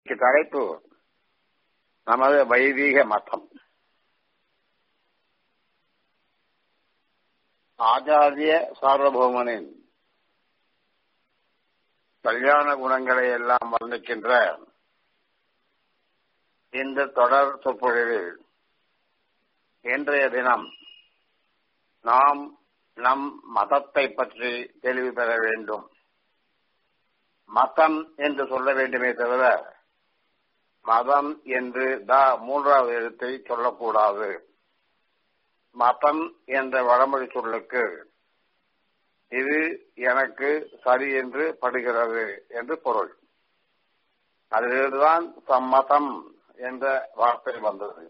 தலைப்பு நமது வைதீக மதம் ஆச்சாரிய சார்வபௌமனின் கல்யாண குணங்களை எல்லாம் வர்ணிக்கின்ற இந்த தொடர் சொற்பொழிவில் இன்றைய தினம் நாம் நம் மதத்தை பற்றி தெளிவு பெற வேண்டும் மதம் என்று சொல்ல வேண்டுமே தவிர மதம் என்று த மூன்றாவது எழுத்தை சொல்லக்கூடாது மதம் என்ற வடமொழி சொல்லுக்கு இது எனக்கு சரி என்று படுகிறது என்று பொருள் அதிலிருந்துதான் சம்மதம் என்ற வார்த்தை வந்தது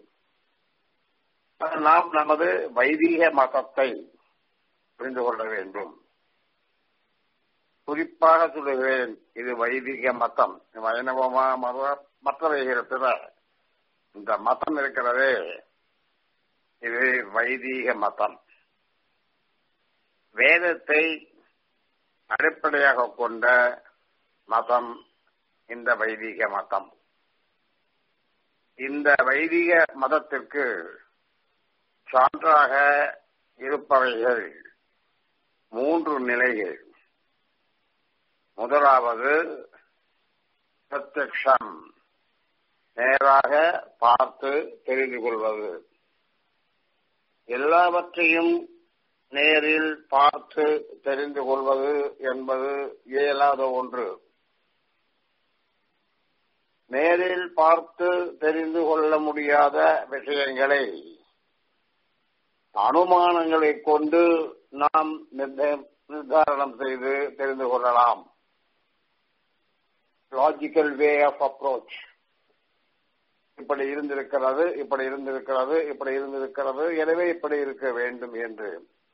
நாம் நமது வைதிக மதத்தை புரிந்து கொள்ள வேண்டும் குறிப்பாக சொல்லுகிறேன் இது வைதிக மதம் வைணவமா மத மற்றவைகிறதுல இந்த மதம் இருக்கிறதே இது வைதீக மதம் வேதத்தை அடிப்படையாக கொண்ட மதம் இந்த வைதிக மதம் இந்த வைதிக மதத்திற்கு சான்றாக இருப்பவைகள் மூன்று நிலைகள் முதலாவது பிரத்யக்ஷம் நேராக பார்த்து தெரிந்து கொள்வது எல்லாவற்றையும் நேரில் பார்த்து தெரிந்து கொள்வது என்பது இயலாத ஒன்று நேரில் பார்த்து தெரிந்து கொள்ள முடியாத விஷயங்களை அனுமானங்களை கொண்டு நாம் நிர்தாரணம் செய்து தெரிந்து கொள்ளலாம் லாஜிக்கல் வே ஆஃப் அப்ரோச் இப்படி இருந்திருக்கிறது இப்படி இருந்திருக்கிறது இப்படி இருந்திருக்கிறது எனவே இப்படி இருக்க வேண்டும் என்று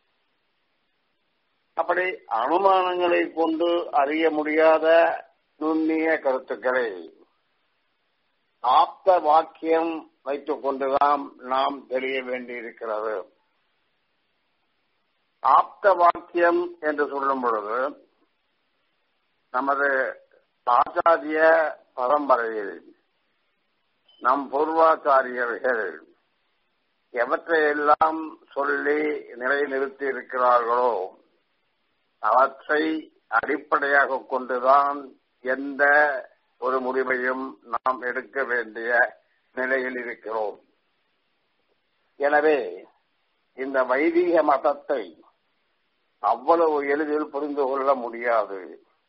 அப்படி அனுமானங்களை கொண்டு அறிய முடியாத நுண்ணிய கருத்துக்களை ஆப்த வாக்கியம் வைத்துக் கொண்டுதான் நாம் தெரிய வேண்டியிருக்கிறது ஆப்த வாக்கியம் என்று சொல்லும் பொழுது நமது ஆச்சாரிய பரம்பரையில் நம் பூர்வாச்சாரியர்கள் எவற்றையெல்லாம் சொல்லி நிலைநிறுத்தி இருக்கிறார்களோ அவற்றை அடிப்படையாக கொண்டுதான் எந்த ஒரு முடிவையும் நாம் எடுக்க வேண்டிய நிலையில் இருக்கிறோம் எனவே இந்த வைதிக மதத்தை அவ்வளவு எளிதில் புரிந்து கொள்ள முடியாது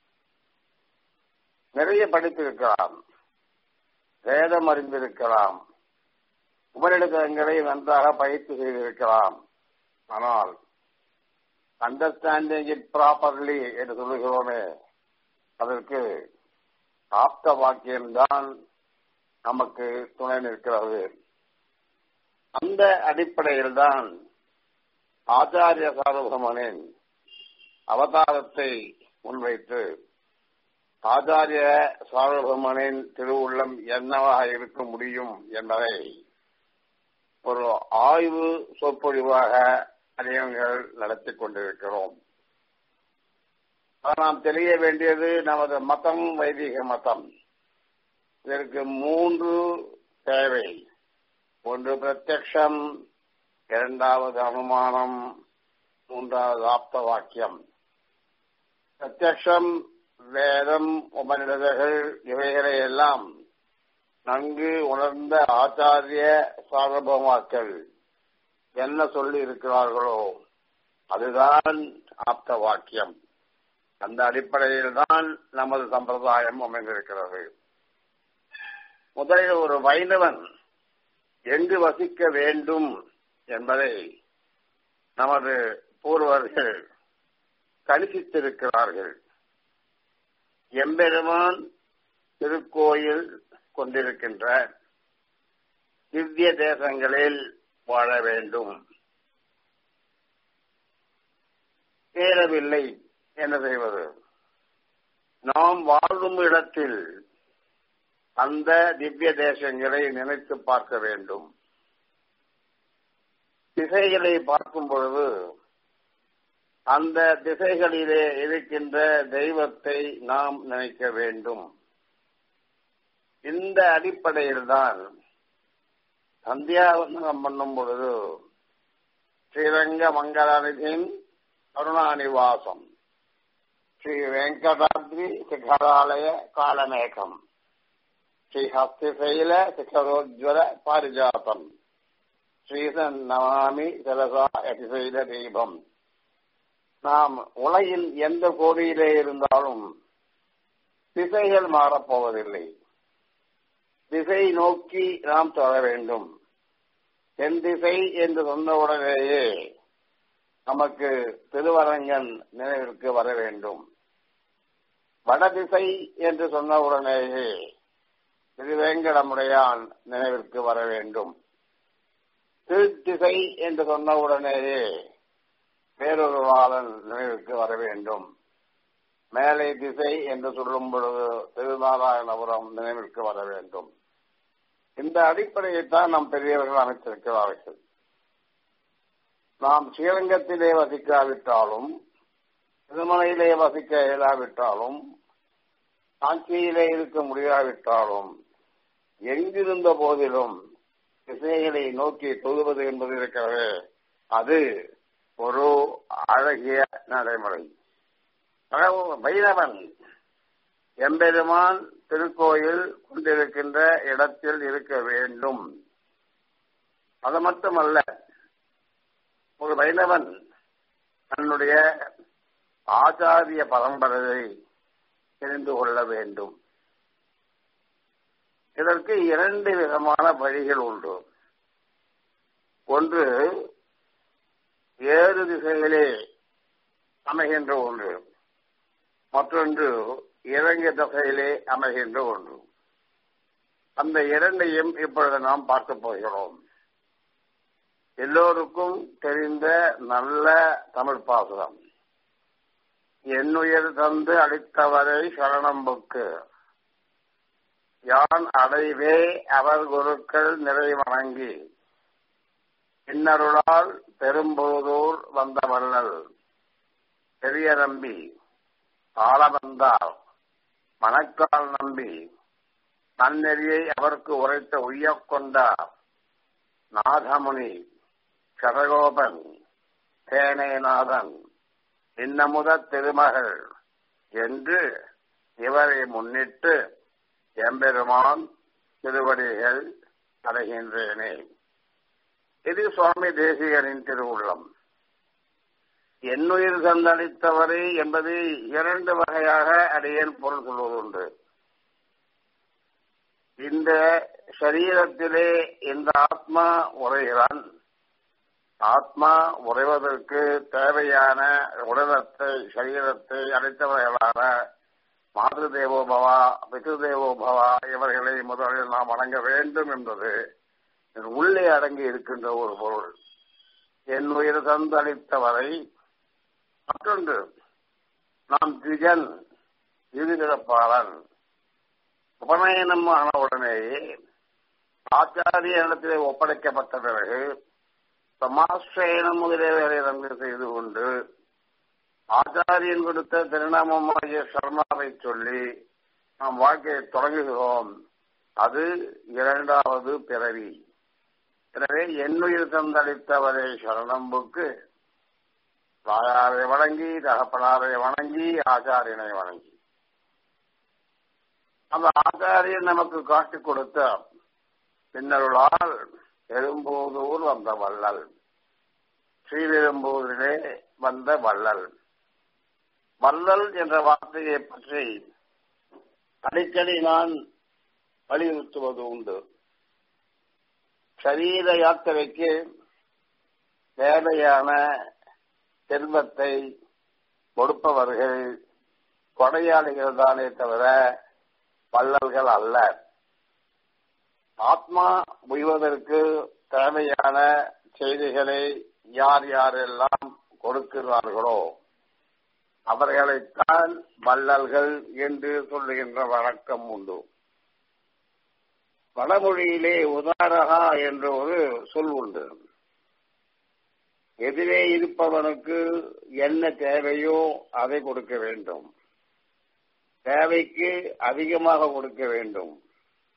நிறைய படித்திருக்கலாம் வேதம் அறிந்திருக்கலாம் உபரிடங்களை நன்றாக பயிற்சி செய்திருக்கலாம் ஆனால் அண்டர்ஸ்டாண்டிங் இட் ப்ராப்பர்லி என்று சொல்லுகிறோமே அதற்கு ஆப்த வாக்கியம்தான் நமக்கு துணை நிற்கிறது அந்த அடிப்படையில் தான் ஆச்சாரிய சார்வபமனின் அவதாரத்தை முன்வைத்து ஆச்சாரிய சார்வபமனின் திருவுள்ளம் என்னவாக இருக்க முடியும் என்பதை ஒரு ஆய்வு சொற்பொழிவாக அறிஞர்கள் நடத்தி கொண்டிருக்கிறோம் நாம் தெரிய வேண்டியது நமது மதம் வைதிக மதம் இதற்கு மூன்று தேவை ஒன்று பிரத்யக்ஷம் இரண்டாவது அனுமானம் மூன்றாவது ஆப்த வாக்கியம் பிரத்யக்ஷம் வேதம் உபநிடதங்கள் இவைகளை எல்லாம் நன்கு உணர்ந்த ஆச்சாரிய சார்பமாக்கள் என்ன சொல்லி இருக்கிறார்களோ அதுதான் ஆப்த வாக்கியம் அந்த அடிப்படையில் தான் நமது சம்பிரதாயம் அமைந்திருக்கிறது முதலில் ஒரு வைணவன் எங்கு வசிக்க வேண்டும் என்பதை நமது பூர்வர்கள் கணிசித்திருக்கிறார்கள் எம்பெருமான் திருக்கோயில் கொண்டிருக்கின்ற திவ்ய தேசங்களில் வாழ வேண்டும் தேரவில்லை என்ன செய்வது நாம் வாழும் இடத்தில் அந்த திவ்ய தேசங்களை நினைத்து பார்க்க வேண்டும் திசைகளை பார்க்கும் பொழுது அந்த திசைகளிலே இருக்கின்ற தெய்வத்தை நாம் நினைக்க வேண்டும் இந்த அடிப்படையில் தான் சந்தியாவந்தனம் பண்ணும் பொழுது ஸ்ரீரங்க மங்களாநிதியின் கருணாநிவாசம் ஸ்ரீ வெங்கடாத்ரி சிகராலய காலமேகம் ஸ்ரீ ஹஸ்திசைல சிகரோஜ்வல பாரிஜாதம் ஸ்ரீசன் நமாமி சரசா அதிசைல தீபம் நாம் உலகில் எந்த கோடியிலே இருந்தாலும் திசைகள் மாறப்போவதில்லை திசை நோக்கி நாம் தொழ வேண்டும் தென் திசை என்று சொன்னவுடனேயே நமக்கு திருவரங்கன் நினைவிற்கு வர வேண்டும் வடதிசை என்று சொன்னவுடனேயே திருவேங்கடமுடையான் நினைவிற்கு வர வேண்டும் கீழ்த்திசை என்று சொன்னவுடனேயே வேறொரு வாளன் நினைவிற்கு வர வேண்டும் மேலை திசை என்று சொல்லும் பொழுது திருநாராயணபுரம் நினைவிற்கு வர வேண்டும் இந்த அடிப்படையைத்தான் நம் பெரியவர்கள் அமைத்திருக்கிறார்கள் நாம் ஸ்ரீரங்கத்திலே வசிக்காவிட்டாலும் திருமலையிலே வசிக்க இயலாவிட்டாலும் காஞ்சியிலே இருக்க முடியாவிட்டாலும் எங்கிருந்த போதிலும் திசைகளை நோக்கி தொழுவது என்பது இருக்கிறது அது ஒரு அழகிய நடைமுறை பைரவன் எம்பெருமான் திருக்கோயில் கொண்டிருக்கின்ற இடத்தில் இருக்க வேண்டும் அது மட்டுமல்ல ஒரு வைணவன் தன்னுடைய ஆச்சாரிய பரம்பரையை தெரிந்து கொள்ள வேண்டும் இதற்கு இரண்டு விதமான வழிகள் உண்டு ஒன்று ஏழு திசைகளே அமைகின்ற ஒன்று மற்றொன்று இறங்கிய திசையிலே அமைகின்ற ஒன்று அந்த இரண்டையும் இப்பொழுது நாம் பார்க்க போகிறோம் எல்லோருக்கும் தெரிந்த நல்ல தமிழ் பாசுரம் என்னுயிர் தந்து அளித்தவரை சரணம்புக்கு யான் அடைவே அவர் குருக்கள் நிறை வணங்கி இன்னருளால் பெரும்போதூர் வந்த வள்ளல் பெரிய நம்பி ஆளவந்தார் மணக்கால் நம்பி நன்னெறியை அவருக்கு உரைத்த உய்யக் கொண்டார் நாதமுனி சடகோபன் தேனேநாதன் இன்னமுத திருமகள் என்று இவரை முன்னிட்டு எம்பெருமான் திருவடிகள் அடைகின்றேனே இது சுவாமி தேசிகரின் திருவுள்ளம் என்னுயிர் சந்தளித்தவரே என்பது இரண்டு வகையாக அடியேன் பொருள் கொள்வதுண்டு இந்த சரீரத்திலே இந்த ஆத்மா உரைகிறான் ஆத்மா உறைவதற்கு தேவையான உடலத்தை சரீரத்தை அளித்தவர்களான மாது தேவோபவா பிது தேவோபவா இவர்களை முதலில் நாம் வணங்க வேண்டும் என்பது உள்ளே அடங்கி இருக்கின்ற ஒரு பொருள் என் உயிர் தந்தளித்தவரை மற்றொன்று நாம் திஜன் இருதிறப்பாளன் உபநயனம் ஆன உடனேயே ஆச்சாரிய இடத்திலே ஒப்படைக்கப்பட்ட பிறகு சமாஸ்ரயணம் முதலியவரை ரங்கு செய்து கொண்டு ஆச்சாரியன் கொடுத்த திருநாமமாகிய சர்மாவை சொல்லி நாம் வாழ்க்கையை தொடங்குகிறோம் அது இரண்டாவது பிறவி எனவே என்னுயிர் தந்தளித்தவரை சரணம்புக்கு தாயாரை வணங்கி தகப்பனாரை வணங்கி ஆச்சாரியனை வணங்கி அந்த ஆச்சாரியன் நமக்கு காட்டிக் கொடுத்த பின்னருளால் பெரும்போதூர் வந்த வள்ளல் ஸ்ரீபெரும்பூரிலே வந்த வள்ளல் வள்ளல் என்ற வார்த்தையை பற்றி அடிக்கடி நான் வலியுறுத்துவது உண்டு சரீர யாத்திரைக்கு தேவையான செல்வத்தை கொடுப்பவர்கள் கொடையாளிகள் தானே தவிர வள்ளல்கள் அல்ல ஆத்மா உய்வதற்கு தேவையான செய்திகளை யார் யாரெல்லாம் கொடுக்கிறார்களோ அவர்களைத்தான் வள்ளல்கள் என்று சொல்லுகின்ற வழக்கம் உண்டு வடமொழியிலே உதாரகா என்ற ஒரு சொல் உண்டு எதிரே இருப்பவனுக்கு என்ன தேவையோ அதை கொடுக்க வேண்டும் தேவைக்கு அதிகமாக கொடுக்க வேண்டும்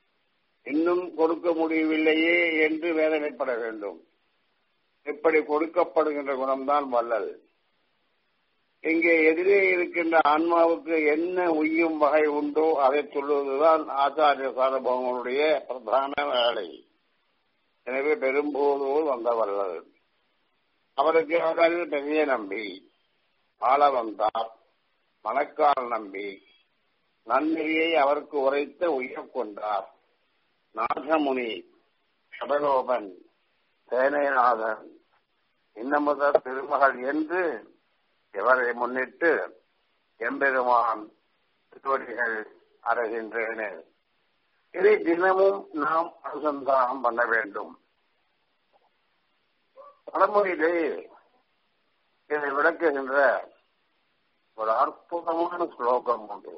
இன்னும் கொடுக்க முடியவில்லையே என்று வேதனைப்பட வேண்டும் இப்படி கொடுக்கப்படுகின்ற குணம்தான் வல்லல் இங்கே எதிரே இருக்கின்ற ஆன்மாவுக்கு என்ன உய்யும் வகை உண்டோ அதை சொல்லுவதுதான் ஆச்சாரிய சாரபவங்களுடைய பிரதான வேலை எனவே பெரும்போதோடு வந்த வல்லல் அவருக்கு அவர்கள் பெரிய நம்பி ஆள வந்தார் மணக்கால் நம்பி நன்னெறியை அவருக்கு உரைத்த உயர் கொண்டார் நாகமுனி சபலோபன் சேனைநாதன் இன்னமுதர் திருமகள் என்று இவரை முன்னிட்டு எம்பெருமான் திருவடிகள் அறைகின்றேனே இதை தினமும் நாம் அனுசந்தானம் பண்ண வேண்டும் பழமொழியிலே இதை விளக்குகின்ற ஒரு அற்புதமான ஸ்லோகம் உண்டு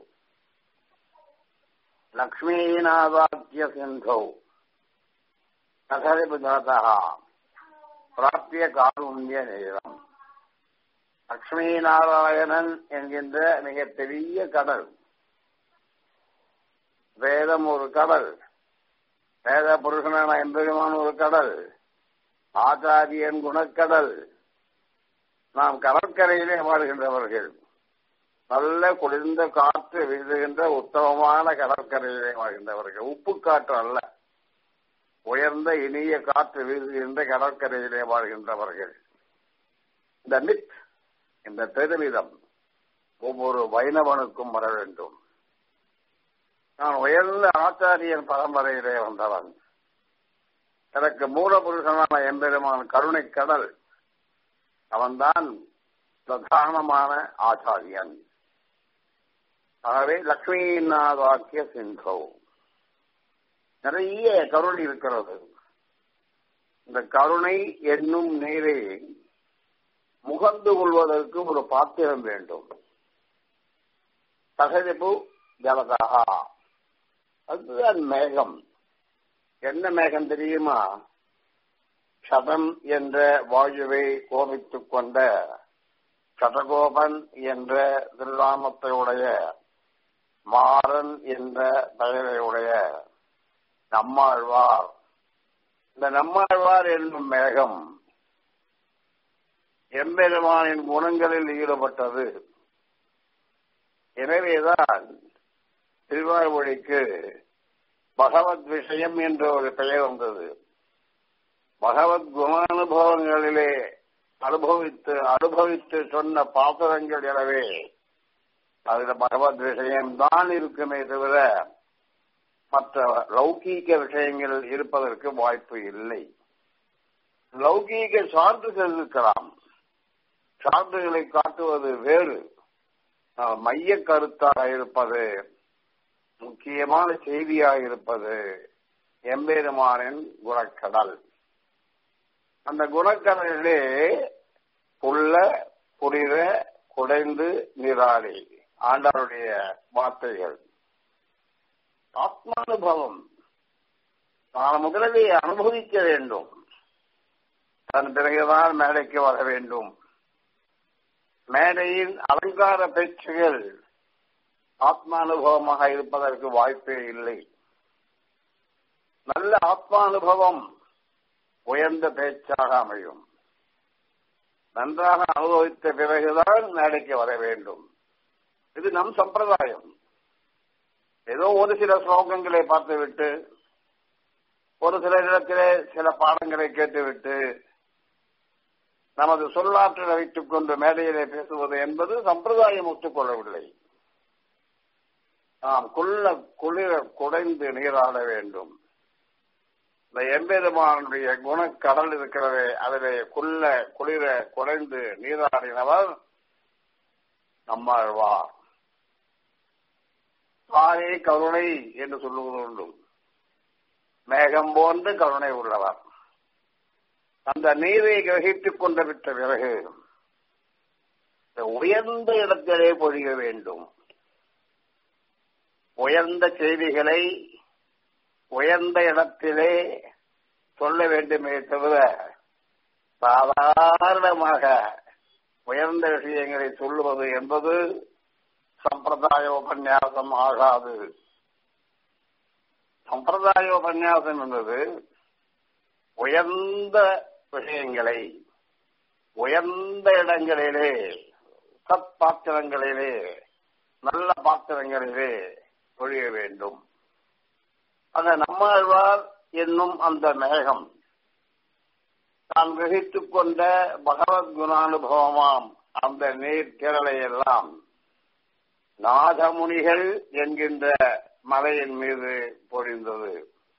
லக்ஷ்மீநாதாக்கிய சிந்தௌ நகரிபுதாதா பிராப்திய காருண்ய நேரம் லக்ஷ்மி நாராயணன் என்கின்ற மிக பெரிய கடல் வேதம் ஒரு கடல் வேத புருஷனான எம்பெருமான் ஒரு கடல் ஆச்சாரியன் குணக்கடல் நாம் கடற்கரையிலே வாழ்கின்றவர்கள் நல்ல குளிர்ந்த காற்று வீசுகின்ற உத்தமமான கடற்கரையிலே வாழ்கின்றவர்கள் உப்பு காற்று அல்ல உயர்ந்த இனிய காற்று வீசுகின்ற கடற்கரையிலே வாழ்கின்றவர்கள் இந்த மித் இந்த பெருமிதம் ஒவ்வொரு வைணவனுக்கும் வர வேண்டும் நான் உயர்ந்த ஆச்சாரியன் பரம்பரையிலே வந்தவன் எனக்கு மூலபுருஷனான எம்பெருமான் கருணை கடல் அவன்தான் பிரதானமான ஆச்சாரியன் ஆகவே லக்ஷ்மிநாதாக்கிய சிந்தோ நிறைய கருணை இருக்கிறது இந்த கருணை என்னும் நீரை முகந்து கொள்வதற்கு ஒரு பாத்திரம் வேண்டும் தகதிப்பு ஜலதகா அதுதான் மேகம் என்ன மேகம் தெரியுமா சதம் என்ற வாயுவை கோபித்துக் கொண்ட சதகோபன் என்ற திருநாமத்தையுடைய மாறன் என்ற பெயரையுடைய நம்மாழ்வார் இந்த நம்மாழ்வார் என்னும் மேகம் எம்பெருமானின் குணங்களில் ஈடுபட்டது எனவேதான் திருவாய்மொழிக்கு பகவத் விஷயம் என்ற ஒரு பெயர் வந்தது பகவத் குணானுபவங்களிலே அனுபவித்து அனுபவித்து சொன்ன பாசுரங்கள் எனவே அதுல பகவத் விஷயம்தான் இருக்குமே தவிர மற்ற லௌகீக விஷயங்கள் இருப்பதற்கு வாய்ப்பு இல்லை லௌகீக சான்றுகள் இருக்கலாம் சான்றுகளை காட்டுவது வேறு மைய கருத்தாக இருப்பது முக்கியமான செய்தியாக இருப்பது எம்பெருமானின் குணக்கடல் அந்த குணக்கடலிலே உள்ள குளிர குடைந்து நீராடி ஆண்டவருடைய வார்த்தைகள் ஆத்மானுபவம் நான் முதலிலே அனுபவிக்க வேண்டும் அதன் பிறகுதான் மேடைக்கு வர வேண்டும் மேடையின் அலங்கார பேச்சுகள் ஆத்மானுபவமாக இருப்பதற்கு வாய்ப்பே இல்லை நல்ல ஆத்மானுபவம் உயர்ந்த பேச்சாக அமையும் நன்றாக அனுபவித்த பிறகுதான் மேடைக்கு வர வேண்டும் இது நம் சம்பிரதாயம் ஏதோ ஒரு சில ஸ்லோகங்களை பார்த்துவிட்டு ஒரு சில இடத்திலே சில பாடங்களை கேட்டுவிட்டு நமது சொல்லாற்றலை வைத்துக் கொண்டு மேடையிலே பேசுவது என்பது சம்பிரதாயம் ஒத்துக்கொள்ளவில்லை நாம் குள்ள குளிர குடைந்து நீராட வேண்டும் இந்த எம்பெருமானுடைய குணக்கடல் இருக்கிறதே அதிலே குள்ள குளிர குடைந்து நீராடினவர் நம்மாழ்வார் தாயே கருணை என்று சொல்லுவது உண்டு மேகம் போன்று கருணை உள்ளவர் அந்த நீரை கிரகித்துக் கொண்டு விட்ட பிறகு உயர்ந்த இடத்திலே பொழிய வேண்டும் உயர்ந்த செய்திகளை உயர்ந்த இடத்திலே சொல்ல வேண்டுமே தவிர சாதாரணமாக உயர்ந்த விஷயங்களை சொல்லுவது என்பது சம்பிரதாய உபன்யாசம் ஆகாது சம்பிரதாய உபன்யாசம் என்பது உயர்ந்த விஷயங்களை உயர்ந்த இடங்களிலே சத் பாத்திரங்களிலே நல்ல பாத்திரங்களிலே பொழிய வேண்டும் அந்த நம்மாழ்வார் என்னும் அந்த மேகம் தான் கிரகித்துக் கொண்ட பகவத் குணானுபவமாம் அந்த நீர் திரளை எல்லாம் நாதமுனிகள் என்கின்ற மலையின் மீது பொழிந்தது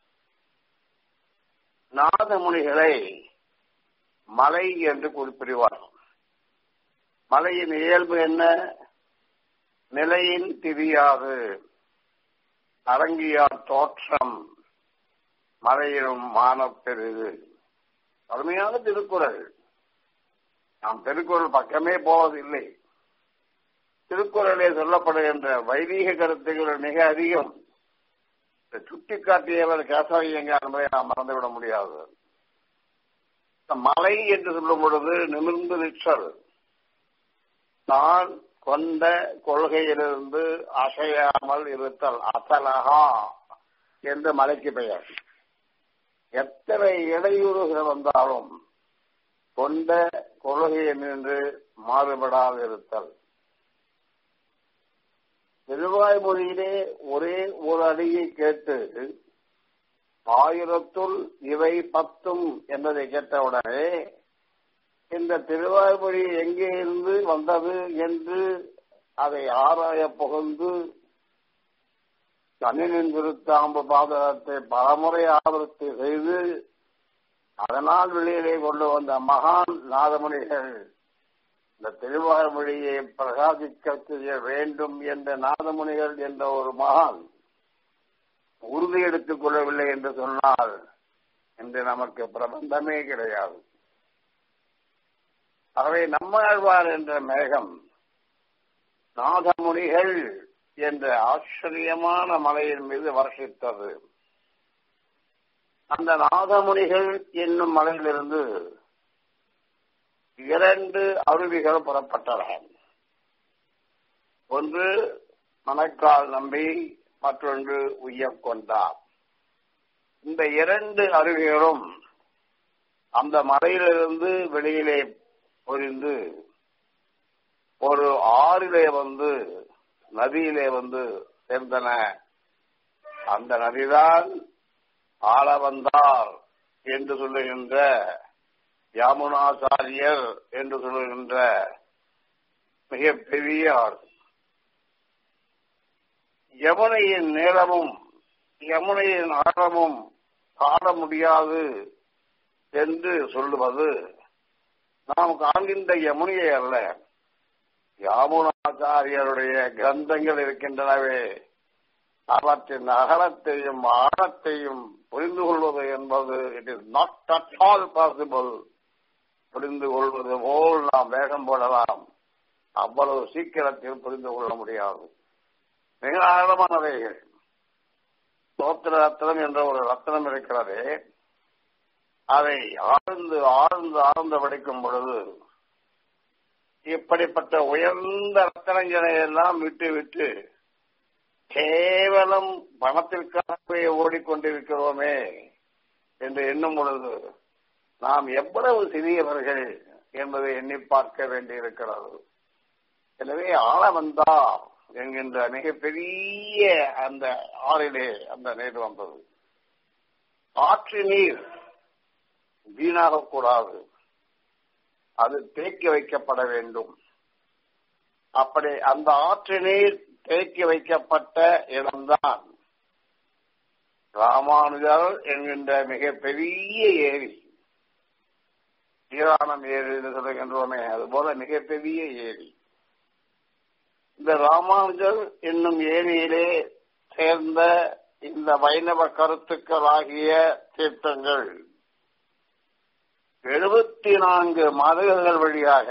நாதமுனிகளை மலை என்று குறிப்பிடுவார் மலையின் இயல்பு என்ன நிலையின் திரியாது அரங்கியார் தோற்றம் மலையிலும் மானப்பெரிது அருமையான திருக்குறள் நாம் திருக்குறள் பக்கமே போவதில்லை திருக்குறளே சொல்லப்படுகின்ற வைதீக கருத்துக்கள் மிக அதிகம் சுட்டிக்காட்டியவர் கேசவையங்கார் என்பதை நாம் மறந்துவிட முடியாது மலை என்று சொல்லும் பொழுது நிமிர்ந்து நிற்றல் நான் கொண்ட கொள்கையிலிருந்து அசையாமல் இருத்தல் அசலகா என்று மலைக்கு பெயர் எத்தனை இடையூறுகள் வந்தாலும் கொண்ட கொள்கையை நின்று மாறுபடாது இருத்தல் திருவாய்மொழியிலே ஒரே ஒரு அடியை கேட்டு ஆயிரத்துள் இவை பத்தும் என்பதை கேட்டவுடனே இந்த திருவாய்மொழி எங்கே இருந்து வந்தது என்று அதை ஆராய புகழ்ந்து தனினின் திருத்தாம்பு பாதகத்தை பலமுறை ஆவர்த்தி செய்து அதனால் வெளியிலே கொண்டு வந்த மகான் நாதமுனிகள் இந்த திருவாய்மொழியை பிரகாசிக்க செய்ய வேண்டும் என்ற நாதமுனிகள் என்ற ஒரு மகான் உறுதி எடுத்துக் கொள்ளவில்லை என்று சொன்னால் இன்று நமக்கு பிரபந்தமே கிடையாது ஆகவே நம்மாழ்வார் என்ற மேகம் நாதமுனிகள் என்ற ஆச்சரியமான மலையின் மீது வருஷித்தது அந்த நாதமுனிகள் என்னும் மலையிலிருந்து இரண்டு அருவிகள் புறப்பட்டன ஒன்று மணக்கால் நம்பி மற்றொன்று உய்யக்கொண்டார் இந்த இரண்டு அருவிகளும் அந்த மலையிலிருந்து வெளியிலே பொரிந்து ஒரு ஆறிலே வந்து நதியிலே வந்து சேர்ந்தன அந்த நதிதான் ஆளவந்தார் என்று சொல்லுகின்ற யாமுனாச்சாரியர் என்று சொல்லுகின்ற மிக பெரிய ஆறு யமுனையின் நீளமும் யமுனையின் ஆழமும் காண முடியாது என்று சொல்லுவது நாம் காண்கின்ற யமுனையை அல்ல யாமுனாச்சாரியருடைய கிரந்தங்கள் இருக்கின்றனவே அவற்றின் அகலத்தையும் ஆழத்தையும் புரிந்து கொள்வது என்பது it is not at all possible புரிந்து கொள்வது போல் நாம் வேகம் போடலாம் அவ்வளவு சீக்கிரத்தில் புரிந்து கொள்ள முடியாது மிக ஆழமானவைகள் சோத்திர ரத்னம் என்ற ஒரு ரத்னம் இருக்கிறது அதை ஆழ்ந்து ஆழ்ந்து ஆழ்ந்து படிக்கும் பொழுது இப்படிப்பட்ட உயர்ந்த ரத்தனங்களை எல்லாம் விட்டு விட்டு கேவலம் பணத்திற்காகவே ஓடிக்கொண்டிருக்கிறோமே என்று எண்ணும் பொழுது நாம் எவ்வளவு சிறியவர்கள் என்பதை எண்ணி பார்க்க வேண்டியிருக்கிறது எனவே ஆளவந்தா என்கின்ற மிகப்பெரிய அந்த ஆறிலே அந்த நீர் வந்தது ஆற்று நீர் வீணாகக்கூடாது அது தேக்கி வைக்கப்பட வேண்டும் அப்படி அந்த ஆற்று நீர் தேக்கி வைக்கப்பட்ட இடம்தான் ராமானுஜர் என்கின்ற மிக பெரிய ஏரி ஈரானம் ஏரி என்று சொல்லுகின்றோமே அதுபோல மிகப்பெரிய ஏரி இந்த ராமானுஜர் என்னும் ஏரியிலே சேர்ந்த இந்த வைணவ கருத்துக்களாகிய தீர்த்தங்கள் எழுபத்தி நான்கு மதகுகள் வழியாக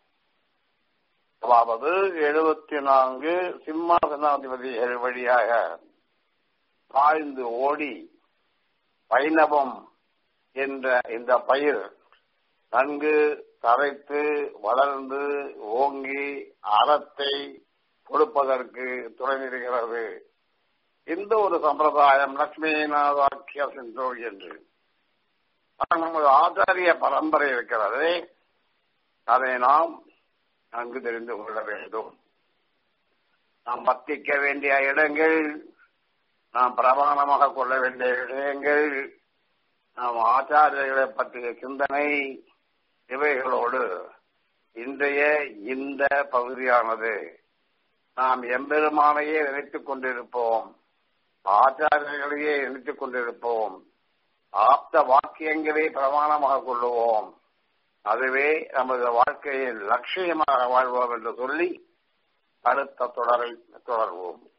அதாவது எழுபத்தி நான்கு சிம்மாசனாதிபதிகள் வழியாக பாய்ந்து ஓடி வைணவம் என்ற இந்த பயிர் நன்கு தரைத்து வளர்ந்து ஓங்கி அறத்தை கொடுப்பதற்கு துணை நிற்கிறது இந்த ஒரு சம்பிரதாயம் லட்சுமிநாதாக்கிய சிந்தோ என்று நமது ஆச்சாரிய பரம்பரை இருக்கிறது அதை நாம் நன்கு தெரிந்து கொள்ள வேண்டும் நாம் பத்திக்க வேண்டிய இடங்கள் நாம் பிரமாணமாக கொள்ள வேண்டிய இடங்கள் நாம் ஆச்சாரியர்களை பற்றிய சிந்தனை இவைகளோடு இன்றைய இந்த பகுதியானது நாம் எம்பெருமானையே நினைத்துக் கொண்டிருப்போம் ஆச்சாரியர்களையே நினைத்துக் கொண்டிருப்போம் ஆப்த வாக்கியங்களை பிரமாணமாக கொள்ளுவோம் அதுவே நமது வாழ்க்கையில் லட்சியமாக வாழ்வோம் என்று சொல்லி அடுத்த தொடரை தொடர்வோம்